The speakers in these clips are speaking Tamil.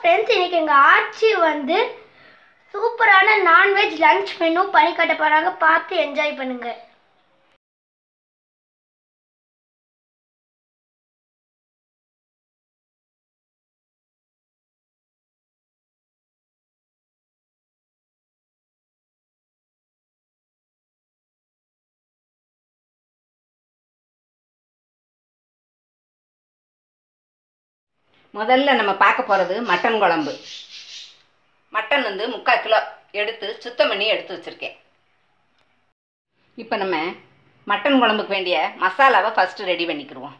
ஃப்ரெண்ட்ஸ் இன்னைக்கு எங்கள் ஆச்சி வந்து சூப்பரான நான்வெஜ் லஞ்ச் மெனு பண்ணி காட்ட போகிறாங்க பார்த்து என்ஜாய் பண்ணுங்க முதல்ல நம்ம பார்க்க போகிறது மட்டன் குழம்பு மட்டன் வந்து முக்கால் கிலோ எடுத்து சுத்தம் பண்ணி எடுத்து வச்சுருக்கேன் இப்போ நம்ம மட்டன் குழம்புக்கு வேண்டிய மசாலாவை ஃபஸ்ட்டு ரெடி பண்ணிக்கிடுவோம்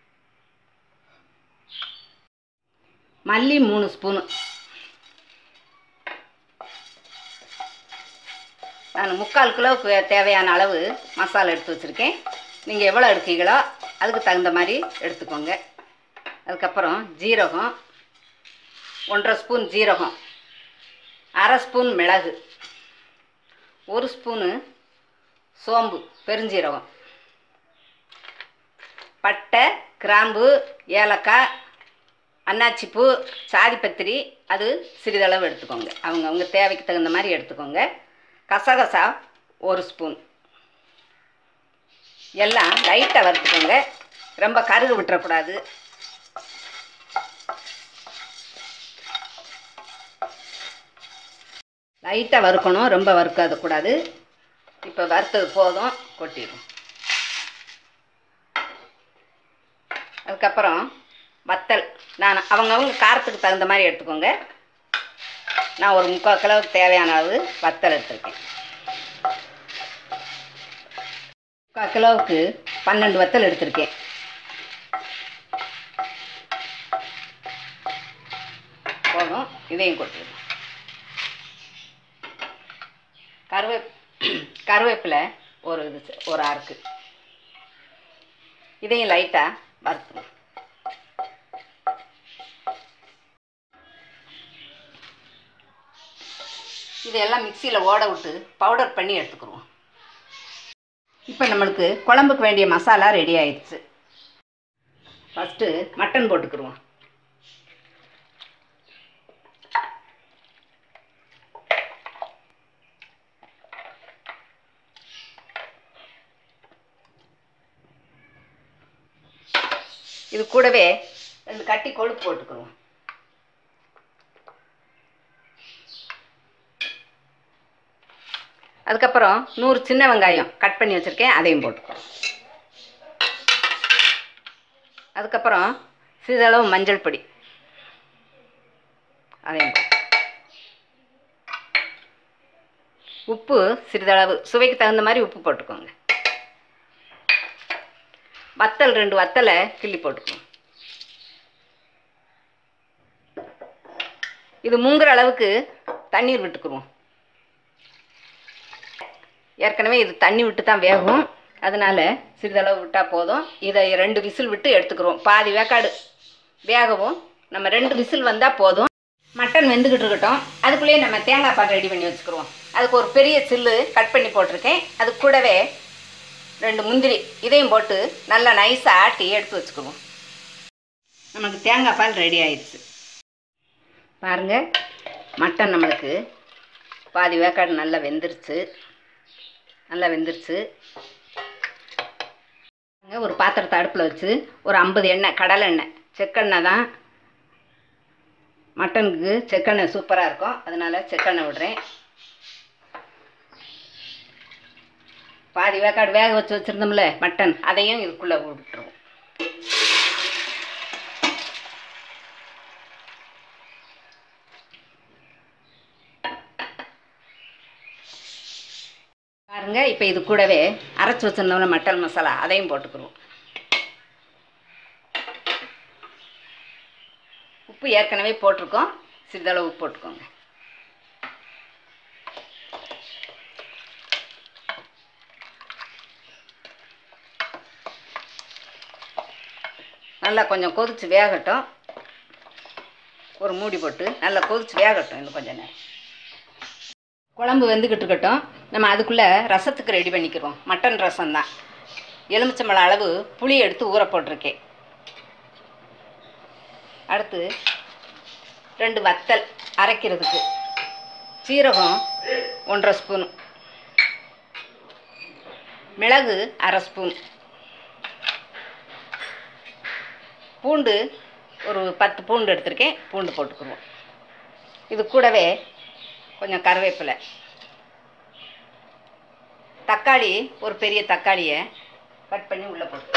மல்லி மூணு ஸ்பூனு நான் முக்கால் கிலோவுக்கு தேவையான அளவு மசாலா எடுத்து வச்சுருக்கேன் நீங்கள் எவ்வளோ எடுக்கீங்களோ அதுக்கு தகுந்த மாதிரி எடுத்துக்கோங்க அதுக்கப்புறம் ஜீரகம் ஒன்றரை ஸ்பூன் ஜீரகம் அரை ஸ்பூன் மிளகு ஒரு ஸ்பூனு சோம்பு பெருஞ்சீரகம் பட்டை கிராம்பு ஏலக்காய் அன்னாச்சிப்பூ சாதிப்பத்திரி அது சிறிதளவு எடுத்துக்கோங்க அவங்க அவங்க தேவைக்கு தகுந்த மாதிரி எடுத்துக்கோங்க கசகசா ஒரு ஸ்பூன் எல்லாம் லைட்டாக வறுத்துக்கோங்க ரொம்ப கருகு விட்டுறக்கூடாது லைட்டாக வறுக்கணும் ரொம்ப வறுக்காத கூடாது இப்போ வறுத்தது போதும் கொட்டிடும் அதுக்கப்புறம் வத்தல் நான் அவங்கவுங்க காரத்துக்கு தகுந்த மாதிரி எடுத்துக்கோங்க நான் ஒரு முக்கால் கிலோவுக்கு தேவையான அளவு வத்தல் எடுத்துருக்கேன் முக்கால் கிலோவுக்கு பன்னெண்டு வத்தல் எடுத்திருக்கேன் போதும் இதையும் கொட்டிடுவோம் கருவே கருவேப்பிலை ஒரு இது செ- ஒரு ஆறுக்கு இதையும் லைட்டாக வறுத்துணும் இதெல்லாம் மிக்சியில் ஓட விட்டு பவுடர் பண்ணி எடுத்துக்கிடுவோம் இப்போ நம்மளுக்கு குழம்புக்கு வேண்டிய மசாலா ரெடி ஆயிடுச்சு ஃபஸ்ட்டு மட்டன் போட்டுக்கிடுவோம் இது கூடவே ரெண்டு கட்டி கொழுப்பு போட்டுக்குருவோம் அதுக்கப்புறம் நூறு சின்ன வெங்காயம் கட் பண்ணி வச்சுருக்கேன் அதையும் போட்டுக்குவோம் அதுக்கப்புறம் சிறிதளவு மஞ்சள் பொடி அதையும் போட்டு உப்பு சிறிதளவு சுவைக்கு தகுந்த மாதிரி உப்பு போட்டுக்கோங்க வத்தல் ரெண்டு வத்தலை கிள்ளி போட்டுக்கணும் இது முங்குற அளவுக்கு தண்ணீர் விட்டுக்குருவோம் ஏற்கனவே இது தண்ணி விட்டு தான் வேகும் அதனால சிறிதளவு விட்டால் போதும் இதை ரெண்டு விசில் விட்டு எடுத்துக்கிறோம் பாதி வேக்காடு வேகவும் நம்ம ரெண்டு விசில் வந்தால் போதும் மட்டன் வெந்துக்கிட்டு இருக்கட்டும் அதுக்குள்ளேயே நம்ம தேங்காய் பால் ரெடி பண்ணி வச்சுக்கிருவோம் அதுக்கு ஒரு பெரிய சில்லு கட் பண்ணி போட்டிருக்கேன் அது கூடவே ரெண்டு முந்திரி இதையும் போட்டு நல்லா நைஸாக ஆட்டி எடுத்து வச்சுக்குவோம் நமக்கு தேங்காய் பால் ரெடி ஆயிடுச்சு பாருங்க மட்டன் நம்மளுக்கு பாதி வேக்காடு நல்லா வெந்துருச்சு நல்லா வெந்துருச்சு பாருங்க, ஒரு பாத்திரத்தை அடுப்பில் வச்சு ஒரு ஐம்பது எண்ணெய் கடலை எண்ணெய் செக்கெண்ணெய் தான் மட்டனுக்கு செக்கெண்ணெய் சூப்பராக இருக்கும் அதனால் செக்கெண்ணெய் விடுறேன் பாதி வேக்காடு வேக வச்சு வச்சுருந்தோம்ல மட்டன் அதையும் இதுக்குள்ளே விட்டுருவோம் பாருங்க இப்போ இது கூடவே அரைச்சி வச்சுருந்தோம்ல மட்டன் மசாலா அதையும் போட்டுக்குருவோம் உப்பு ஏற்கனவே போட்டிருக்கோம் சிறிதளவு உப்பு போட்டுக்கோங்க நல்லா கொஞ்சம் கொதிச்சு வேகட்டும் ஒரு மூடி போட்டு நல்லா கொதிச்சு வேகட்டும் இன்னும் கொஞ்சம் நேரம் குழம்பு வெந்துக்கிட்டு இருக்கட்டும் நம்ம அதுக்குள்ளே ரசத்துக்கு ரெடி பண்ணிக்கிறோம் மட்டன் ரசம் தான் எலுமிச்சம்பழம் அளவு புளி எடுத்து ஊற போட்டிருக்கேன் அடுத்து ரெண்டு வத்தல் அரைக்கிறதுக்கு சீரகம் ஒன்றரை ஸ்பூன் மிளகு அரை ஸ்பூன் பூண்டு ஒரு பத்து பூண்டு எடுத்திருக்கேன் பூண்டு போட்டுக்குருவோம் இது கூடவே கொஞ்சம் கருவேப்பிலை தக்காளி ஒரு பெரிய தக்காளியை கட் பண்ணி உள்ளே போட்டு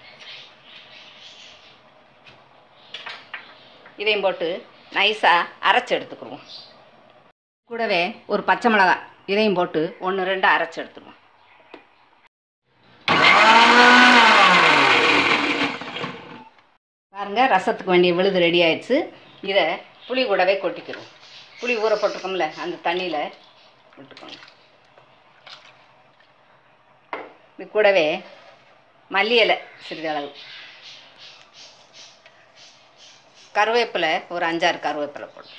இதையும் போட்டு நைஸாக அரைச்சி எடுத்துக்குருவோம் கூடவே ஒரு பச்சை மிளகாய் இதையும் போட்டு ஒன்று ரெண்டு அரைச்சி எடுத்துருவோம் பாருங்க ரசத்துக்கு வேண்டிய விழுது ரெடி ஆயிடுச்சு இதை புளி கூடவே கொட்டிக்கிறோம் புளி ஊற போட்டிருக்கோம்ல அந்த தண்ணியில் விட்டுக்கோங்க இது கூடவே மல்லி இலை சிறிதளவு கருவேப்பிலை ஒரு அஞ்சாறு கருவேப்பிலை போடும்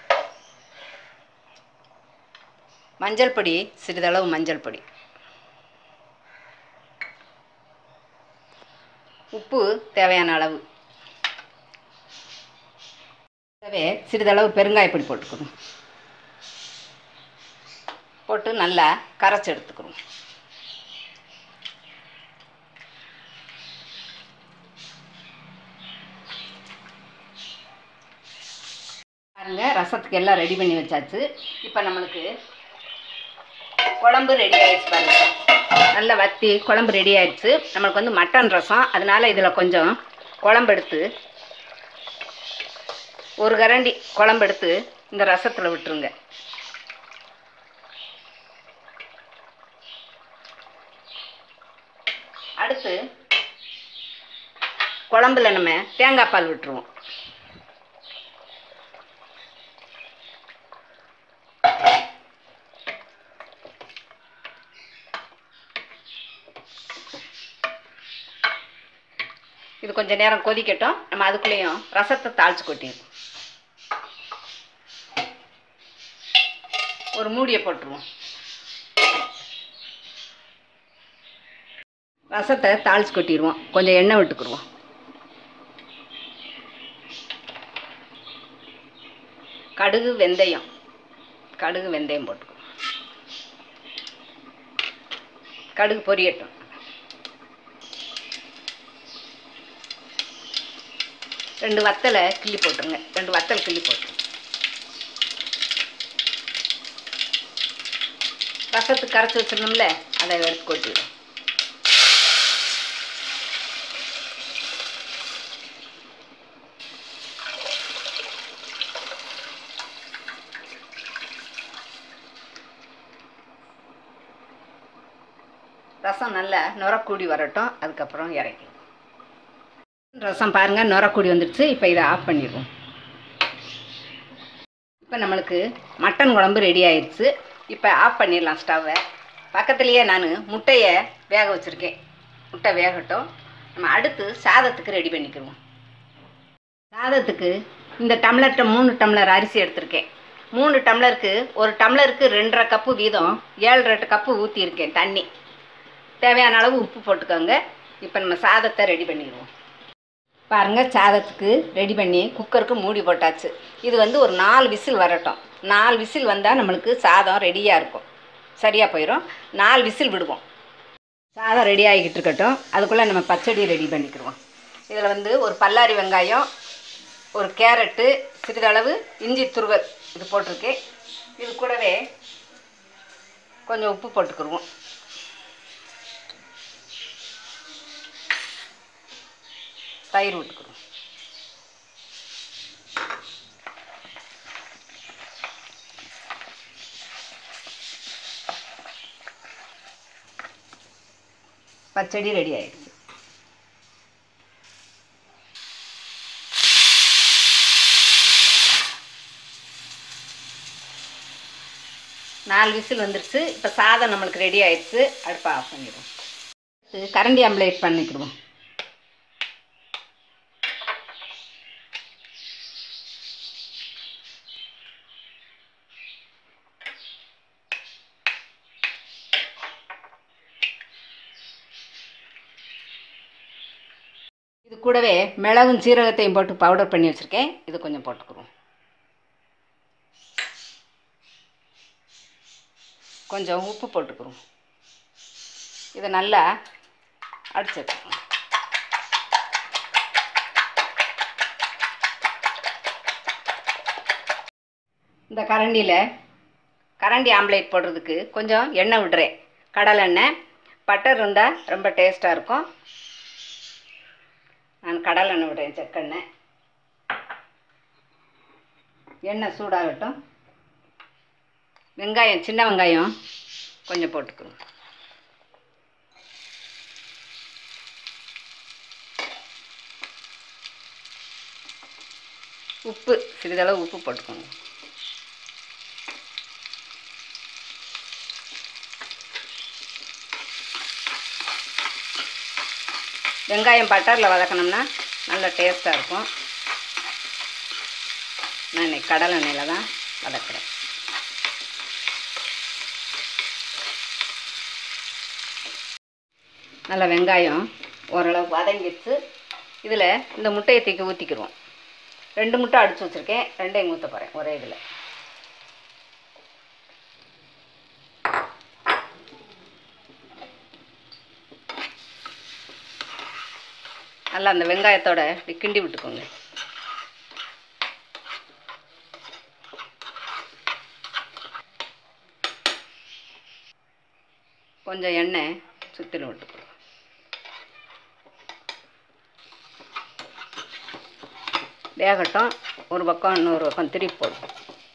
மஞ்சள் பொடி சிறிதளவு மஞ்சள் பொடி உப்பு தேவையான அளவு கூடவே சிறிதளவு பெருங்காய பொடி போட்டுக்கணும் போட்டு நல்லா கரைச்சி எடுத்துக்கணும் பாருங்க ரசத்துக்கு எல்லாம் ரெடி பண்ணி வச்சாச்சு இப்போ நம்மளுக்கு குழம்பு ரெடி ஆயிடுச்சு பாருங்க நல்லா வத்தி குழம்பு ரெடி ஆயிடுச்சு நம்மளுக்கு வந்து மட்டன் ரசம் அதனால இதில் கொஞ்சம் குழம்பு எடுத்து ஒரு கரண்டி குழம்பு எடுத்து இந்த ரசத்தில் விட்டுருங்க அடுத்து குழம்புல நம்ம தேங்காய் பால் விட்டுருவோம் இது கொஞ்ச நேரம் கொதிக்கட்டும் நம்ம அதுக்குள்ளேயும் ரசத்தை தாளிச்சு கொட்டிடுவோம் ஒரு மூடியை போட்டுருவோம் ரசத்தை தாளிச்சு கொட்டிடுவோம் கொஞ்சம் எண்ணெய் விட்டுக்குருவோம் கடுகு வெந்தயம் கடுகு வெந்தயம் போட்டுக்குவோம் கடுகு பொரியட்டும் ரெண்டு வத்தலை கிள்ளி போட்டுருங்க ரெண்டு வத்தல் கிள்ளி போட்டுருங்க ரசத்துக்கு கரைச்சி வச்சிருந்தோம்ல அதை எடுத்து கொட்டிடுவோம் ரசம் நல்லா நுரக்கூடி வரட்டும் அதுக்கப்புறம் இறக்கி ரசம் பாருங்கள் நுரக்கூடி வந்துடுச்சு இப்போ இதை ஆஃப் பண்ணிடுவோம் இப்போ நம்மளுக்கு மட்டன் குழம்பு ரெடி ஆயிடுச்சு இப்போ ஆஃப் பண்ணிடலாம் ஸ்டவ்வை பக்கத்துலேயே நான் முட்டையை வேக வச்சுருக்கேன் முட்டை வேகட்டும் நம்ம அடுத்து சாதத்துக்கு ரெடி பண்ணிக்கிடுவோம் சாதத்துக்கு இந்த டம்ளர்கிட்ட மூணு டம்ளர் அரிசி எடுத்திருக்கேன் மூணு டம்ளருக்கு ஒரு டம்ளருக்கு ரெண்டரை கப்பு வீதம் ஏழரை கப்பு ஊற்றியிருக்கேன் தண்ணி தேவையான அளவு உப்பு போட்டுக்கோங்க இப்போ நம்ம சாதத்தை ரெடி பண்ணிடுவோம் பாருங்கள் சாதத்துக்கு ரெடி பண்ணி குக்கருக்கு மூடி போட்டாச்சு இது வந்து ஒரு நாலு விசில் வரட்டும் நாலு விசில் வந்தால் நம்மளுக்கு சாதம் ரெடியாக இருக்கும் சரியாக போயிடும் நாலு விசில் விடுவோம் சாதம் ரெடி ஆகிக்கிட்டு இருக்கட்டும் அதுக்குள்ளே நம்ம பச்சடி ரெடி பண்ணிக்கிடுவோம் இதில் வந்து ஒரு பல்லாரி வெங்காயம் ஒரு கேரட்டு சிறிதளவு இஞ்சி துருவல் இது போட்டிருக்கேன் இது கூடவே கொஞ்சம் உப்பு போட்டுக்கிடுவோம் தயிர் விட்டுக்கிறோம் பச்சடி ரெடி ஆயிடுச்சு நாலு விசில் வந்துருச்சு இப்போ சாதம் நம்மளுக்கு ரெடி ஆயிடுச்சு அடுப்பை ஆஃப் பண்ணிடுவோம் இது கரண்டி ஆம்லேட் பண்ணிக்கிடுவோம் இது கூடவே மிளகும் சீரகத்தையும் போட்டு பவுடர் பண்ணி வச்சுருக்கேன் இது கொஞ்சம் போட்டுக்குருவோம் கொஞ்சம் உப்பு போட்டுக்கிறோம் இதை நல்லா அடிச்சு வச்சுக்கணும் இந்த கரண்டியில் கரண்டி ஆம்லேட் போடுறதுக்கு கொஞ்சம் எண்ணெய் விடுறேன் கடலை எண்ணெய் பட்டர் இருந்தால் ரொம்ப டேஸ்ட்டாக இருக்கும் நான் கடலை எண்ணெய் விடுறேன் செக்கெண்ணெய் எண்ணெய் சூடாகட்டும் வெங்காயம் சின்ன வெங்காயம் கொஞ்சம் போட்டுக்கணும் உப்பு சிறிதளவு உப்பு போட்டுக்கணும் வெங்காயம் பட்டரில் வதக்கணும்னா நல்ல டேஸ்ட்டாக இருக்கும் நான் இன்னைக்கு கடலை எண்ணெயில் தான் வதக்குறேன் நல்ல வெங்காயம் ஓரளவு வதங்கிடுச்சு இதில் இந்த முட்டையை தூக்கி ஊற்றிக்கிடுவோம் ரெண்டு முட்டை அடித்து வச்சுருக்கேன் ரெண்டையும் ஊற்ற போகிறேன் ஒரே இதில் நல்லா அந்த வெங்காயத்தோட இப்படி கிண்டி விட்டுக்கோங்க கொஞ்சம் எண்ணெய் சுற்றிலும் விட்டுக்கணும் வேகட்டும் ஒரு பக்கம் இன்னொரு பக்கம் திருப்பி போடும்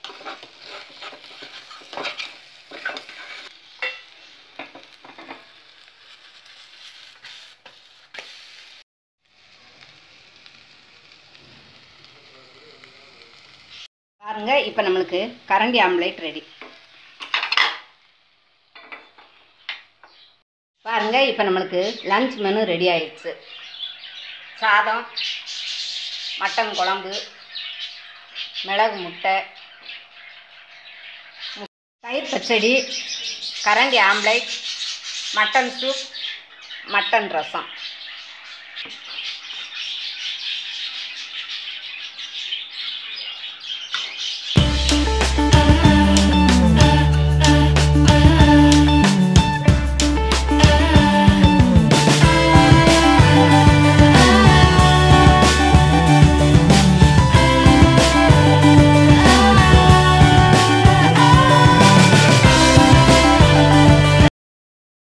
பாருங்க இப்போ நம்மளுக்கு கரண்டி ஆம்லேட் ரெடி பாருங்க இப்போ நம்மளுக்கு லஞ்ச் மெனு ரெடி ஆயிடுச்சு சாதம் மட்டன் குழம்பு மிளகு முட்டை மு- தயிர் பச்சடி கரண்டி ஆம்லேட் மட்டன் சூப் மட்டன் ரசம்